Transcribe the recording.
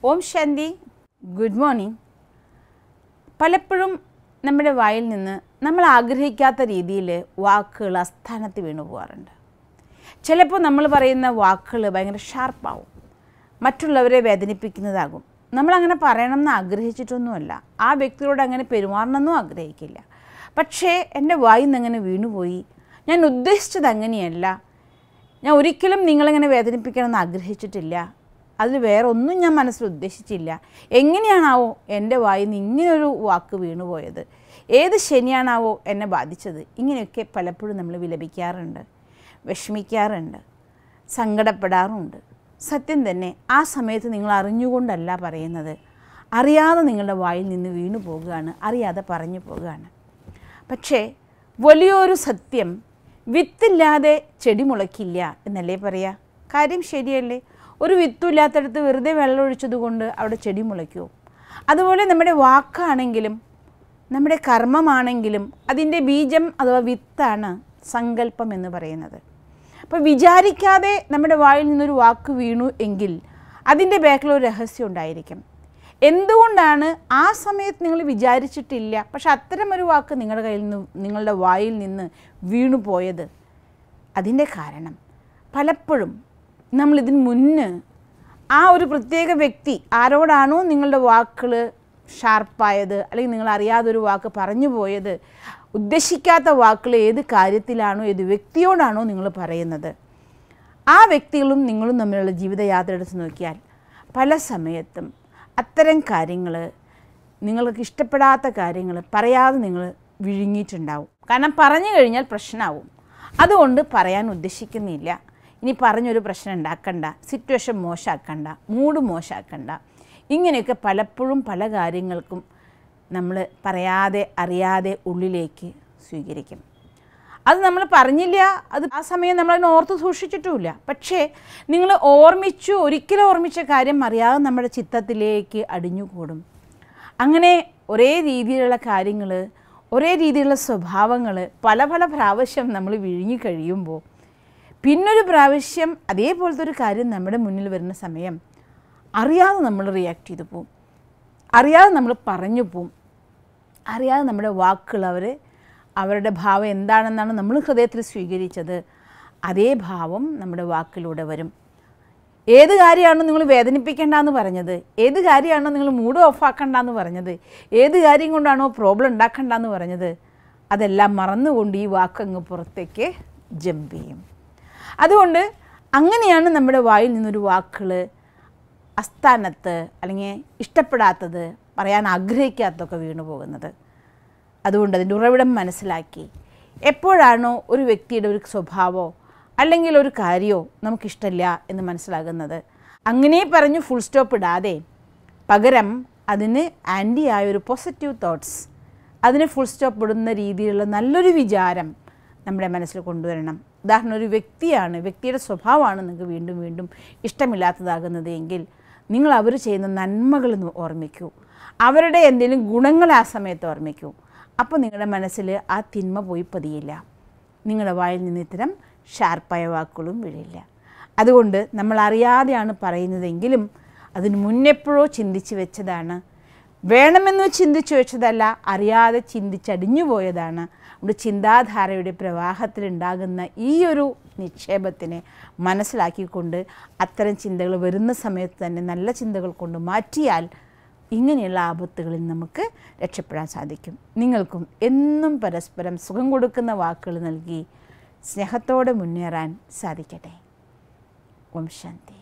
ഓം ശാന്തി good morning പലപ്പോഴും നമ്മുടെ വായിൽ നിന്ന് നമ്മൾ ആഗ്രഹിക്കാത്ത രീതിയിൽ വാക്കുകൾ അസ്ഥാനത്ത് വീണു പോകാറുണ്ട് ചിലപ്പോൾ നമ്മൾ പറയുന്ന വാക്കുകൾ ഭയങ്കര ഷാർപ്പാവും മറ്റുള്ളവരെ വേദനിപ്പിക്കുന്നതാകും നമ്മളങ്ങനെ പറയണമെന്ന് ആഗ്രഹിച്ചിട്ടൊന്നുമല്ല ആ വ്യക്തിയോട് അങ്ങനെ പെരുമാറണമെന്നും ആഗ്രഹിക്കില്ല പക്ഷേ എൻ്റെ വായിൽ നിന്ന് അങ്ങനെ വീണുപോയി ഞാൻ ഉദ്ദേശിച്ചത് അങ്ങനെയല്ല ഞാൻ ഒരിക്കലും നിങ്ങളിങ്ങനെ വേദനിപ്പിക്കണമെന്ന് ആഗ്രഹിച്ചിട്ടില്ല അതിൽ വേറെ ഒന്നും ഞാൻ മനസ്സിൽ ഉദ്ദേശിച്ചില്ല എങ്ങനെയാണാവോ എൻ്റെ വായിൽ നിന്ന് ഇങ്ങനൊരു വാക്ക് വീണുപോയത് ഏത് ശനിയാണാവോ എന്നെ ബാധിച്ചത് ഇങ്ങനെയൊക്കെ പലപ്പോഴും നമ്മൾ വിലപിക്കാറുണ്ട് വിഷമിക്കാറുണ്ട് സങ്കടപ്പെടാറുമുണ്ട് സത്യം തന്നെ ആ സമയത്ത് നിങ്ങൾ അറിഞ്ഞുകൊണ്ടല്ല പറയുന്നത് അറിയാതെ നിങ്ങളുടെ വായിൽ നിന്ന് വീണു പോകുകയാണ് അറിയാതെ പറഞ്ഞു പോകുകയാണ് പക്ഷേ വലിയൊരു സത്യം വിത്തില്ലാതെ ചെടി മുളയ്ക്കില്ല എന്നല്ലേ പറയാ കാര്യം ശരിയല്ലേ ഒരു വിത്തുമില്ലാത്തടത്ത് വെറുതെ വെള്ളം ഒഴിച്ചത് കൊണ്ട് അവിടെ ചെടി മുളയ്ക്കുമോ അതുപോലെ നമ്മുടെ വാക്കാണെങ്കിലും നമ്മുടെ കർമ്മമാണെങ്കിലും അതിൻ്റെ ബീജം അഥവാ വിത്താണ് സങ്കല്പം എന്ന് പറയുന്നത് അപ്പോൾ വിചാരിക്കാതെ നമ്മുടെ വായിൽ നിന്നൊരു വാക്ക് വീണു എങ്കിൽ അതിൻ്റെ ബാക്കിൽ ഒരു രഹസ്യം ഉണ്ടായിരിക്കും എന്തുകൊണ്ടാണ് ആ സമയത്ത് നിങ്ങൾ വിചാരിച്ചിട്ടില്ല പക്ഷെ അത്തരം ഒരു വാക്ക് നിങ്ങളുടെ കയ്യിൽ നിന്ന് നിങ്ങളുടെ വായിൽ നിന്ന് വീണു പോയത് അതിൻ്റെ കാരണം പലപ്പോഴും നമ്മളിതിന് മുന്ന് ആ ഒരു പ്രത്യേക വ്യക്തി ആരോടാണോ നിങ്ങളുടെ വാക്കുകൾ ഷാർപ്പായത് അല്ലെങ്കിൽ നിങ്ങൾ അറിയാതെ ഒരു വാക്ക് പറഞ്ഞു പോയത് ഉദ്ദേശിക്കാത്ത വാക്കുകൾ ഏത് കാര്യത്തിലാണോ ഏത് വ്യക്തിയോടാണോ നിങ്ങൾ പറയുന്നത് ആ വ്യക്തികളും നിങ്ങളും തമ്മിലുള്ള ജീവിതയാത്ര എടുത്ത് നോക്കിയാൽ പല സമയത്തും അത്തരം കാര്യങ്ങൾ നിങ്ങൾക്ക് ഇഷ്ടപ്പെടാത്ത കാര്യങ്ങൾ പറയാതെ നിങ്ങൾ വിഴുങ്ങിയിട്ടുണ്ടാവും കാരണം പറഞ്ഞു കഴിഞ്ഞാൽ പ്രശ്നമാവും അതുകൊണ്ട് പറയാൻ ഉദ്ദേശിക്കുന്നില്ല ഇനി പറഞ്ഞൊരു പ്രശ്നം ഉണ്ടാക്കണ്ട സിറ്റുവേഷൻ മോശമാക്കണ്ട മൂഡ് മോശമാക്കണ്ട ഇങ്ങനെയൊക്കെ പലപ്പോഴും പല കാര്യങ്ങൾക്കും നമ്മൾ പറയാതെ അറിയാതെ ഉള്ളിലേക്ക് സ്വീകരിക്കും അത് നമ്മൾ പറഞ്ഞില്ല അത് ആ സമയം നമ്മളതിനെ ഓർത്ത് സൂക്ഷിച്ചിട്ടുമില്ല പക്ഷേ നിങ്ങൾ ഓർമ്മിച്ചു ഒരിക്കലും ഓർമ്മിച്ച കാര്യം അറിയാതെ നമ്മുടെ ചിത്തത്തിലേക്ക് അടിഞ്ഞുകൂടും അങ്ങനെ ഒരേ രീതിയിലുള്ള കാര്യങ്ങൾ ഒരേ രീതിയിലുള്ള സ്വഭാവങ്ങൾ പല പല പ്രാവശ്യം നമ്മൾ വിഴുങ്ങി കഴിയുമ്പോൾ പിന്നൊരു പ്രാവശ്യം അതേപോലത്തെ ഒരു കാര്യം നമ്മുടെ മുന്നിൽ വരുന്ന സമയം അറിയാതെ നമ്മൾ റിയാക്ട് ചെയ്തു പോവും അറിയാതെ നമ്മൾ പറഞ്ഞു പോവും അറിയാതെ നമ്മുടെ വാക്കുകൾ അവർ അവരുടെ ഭാവം എന്താണെന്നാണ് നമ്മൾ ഹൃദയത്തിൽ സ്വീകരിച്ചത് അതേ ഭാവം നമ്മുടെ വാക്കിലൂടെ വരും ഏത് കാര്യമാണോ നിങ്ങൾ വേദനിപ്പിക്കേണ്ടെന്ന് പറഞ്ഞത് ഏത് കാര്യമാണോ നിങ്ങൾ മൂഡ് ഓഫാക്കണ്ടെന്ന് പറഞ്ഞത് ഏത് കാര്യം കൊണ്ടാണോ പ്രോബ്ലം ഉണ്ടാക്കണ്ടെന്ന് പറഞ്ഞത് അതെല്ലാം മറന്നുകൊണ്ട് ഈ വാക്കങ്ങ് പുറത്തേക്ക് ജമ്പ് ചെയ്യും അതുകൊണ്ട് അങ്ങനെയാണ് നമ്മുടെ വായിൽ നിന്നൊരു വാക്കുകൾ അസ്ഥാനത്ത് അല്ലെങ്കിൽ ഇഷ്ടപ്പെടാത്തത് പറയാൻ ആഗ്രഹിക്കാത്തതൊക്കെ വീണു പോകുന്നത് അതുകൊണ്ട് അതിൻ്റെ ഉറവിടം മനസ്സിലാക്കി എപ്പോഴാണോ ഒരു വ്യക്തിയുടെ ഒരു സ്വഭാവമോ അല്ലെങ്കിൽ ഒരു കാര്യമോ നമുക്കിഷ്ടമില്ല എന്ന് മനസ്സിലാകുന്നത് അങ്ങനെ പറഞ്ഞു ഫുൾ സ്റ്റോപ്പ് ഇടാതെ പകരം അതിന് ആൻറ്റി ആയ ഒരു പോസിറ്റീവ് തോട്ട്സ് അതിന് ഫുൾ സ്റ്റോപ്പ് ഇടുന്ന രീതിയിലുള്ള നല്ലൊരു വിചാരം നമ്മുടെ മനസ്സിൽ കൊണ്ടുവരണം ഉദാഹരണം ഒരു വ്യക്തിയാണ് വ്യക്തിയുടെ സ്വഭാവമാണ് നിങ്ങൾക്ക് വീണ്ടും വീണ്ടും ഇഷ്ടമില്ലാത്തതാകുന്നത് എങ്കിൽ നിങ്ങൾ അവർ ചെയ്യുന്ന നന്മകൾ ഓർമ്മിക്കൂ അവരുടെ എന്തെങ്കിലും ഗുണങ്ങൾ ആ സമയത്ത് ഓർമ്മിക്കൂ അപ്പോൾ നിങ്ങളുടെ മനസ്സിൽ ആ തിന്മ പോയി പതിയില്ല നിങ്ങളുടെ വായിൽ നിന്ന് ഇത്തരം ഷാർപ്പായ വാക്കുകളും വീഴില്ല അതുകൊണ്ട് നമ്മൾ അറിയാതെയാണ് പറയുന്നതെങ്കിലും അതിന് മുന്നെപ്പോഴോ ചിന്തിച്ച് വെച്ചതാണ് വേണമെന്ന് ചിന്തിച്ചു വെച്ചതല്ല അറിയാതെ ചിന്തിച്ചടിഞ്ഞു പോയതാണ് നമ്മുടെ ചിന്താധാരയുടെ പ്രവാഹത്തിലുണ്ടാകുന്ന ഈ ഒരു നിക്ഷേപത്തിനെ മനസ്സിലാക്കിക്കൊണ്ട് അത്തരം ചിന്തകൾ വരുന്ന സമയത്ത് തന്നെ നല്ല ചിന്തകൾ കൊണ്ട് മാറ്റിയാൽ ഇങ്ങനെയുള്ള ആപത്തുകളിൽ നമുക്ക് രക്ഷപ്പെടാൻ സാധിക്കും നിങ്ങൾക്കും എന്നും പരസ്പരം സുഖം കൊടുക്കുന്ന വാക്കുകൾ നൽകി സ്നേഹത്തോടെ മുന്നേറാൻ സാധിക്കട്ടെ ഓം ശാന്തി